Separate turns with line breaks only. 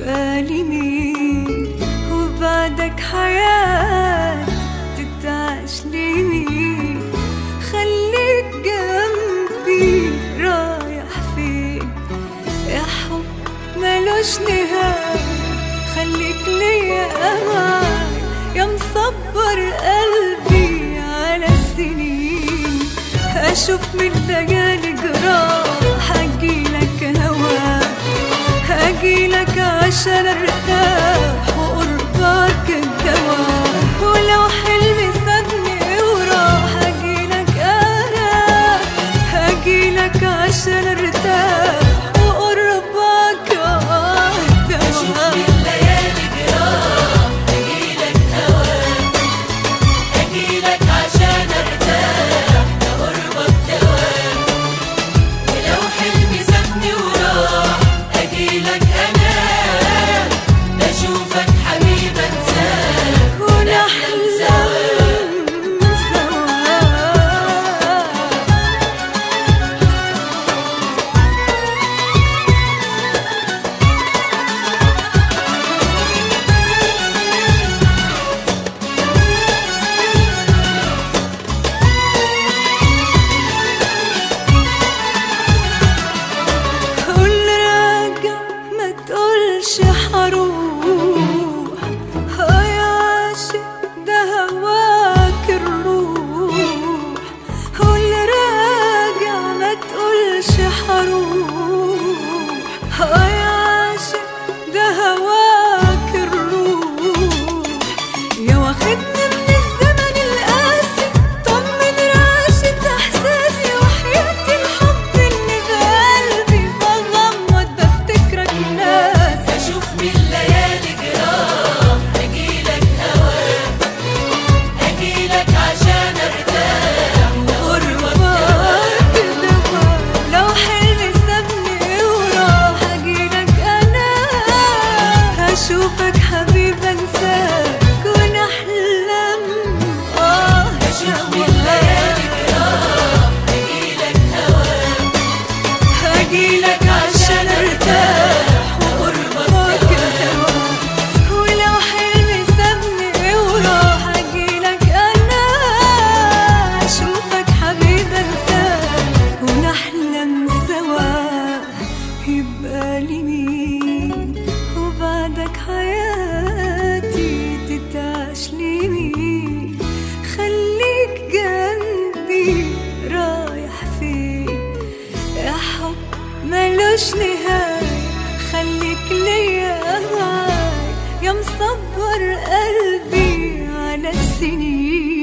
يبقى لي مين وبعدك حياة تتعاش لمين خليك جنبي رايح فين يا حب ملوش نهاية خليك ليا أمان يا مصبر قلبي على السنين أشوف من ليالي جراح أجيلك هواك أجيلك عشان أرتاح وقربك الدواء ولو حلمي سابني وراح أجيلك أنا أجيلك عشان أرتاح وقربك الدواء
الليالي جراح أجيلك هواك أجيلك عشان أرتاح لقربك دواك ولو حلمي سابني وراح أجيلك أنا بشوفك حبيب أنساك
ونحلم سوا قول راجع ما تقولش حروح اه يا عاشق ده هواك الروح قول راجع ما تقولش حروح اه يا عاشق ده هواك الروح يا واخدني من الزمن القاسي طمن رعشة احساسي وحياتي الحب اللي بقلبي بغمض بفتكرك ناس
بشوف من الليالي جراح أجيلك هواك أجيلك عشان أرتاح
قربك دواء لو حلمي سابني وراح اجيلك انا هشوفك حبيب انساك ونحلم اه
بشوف من الليالي جراح أجيلك هواك
هجيلك عشان ارتاح وقربك دواء ولو حلمي سابني وراح اجيلك انا اشوفك حبيب انساك ونحلم سوا يبقى لي مين وبعدك حياتي تتعاش لمين خليك جنبي رايح فين يا حب ملوش نهاية خليك ليا معاي يا مصبر قلبي على السنين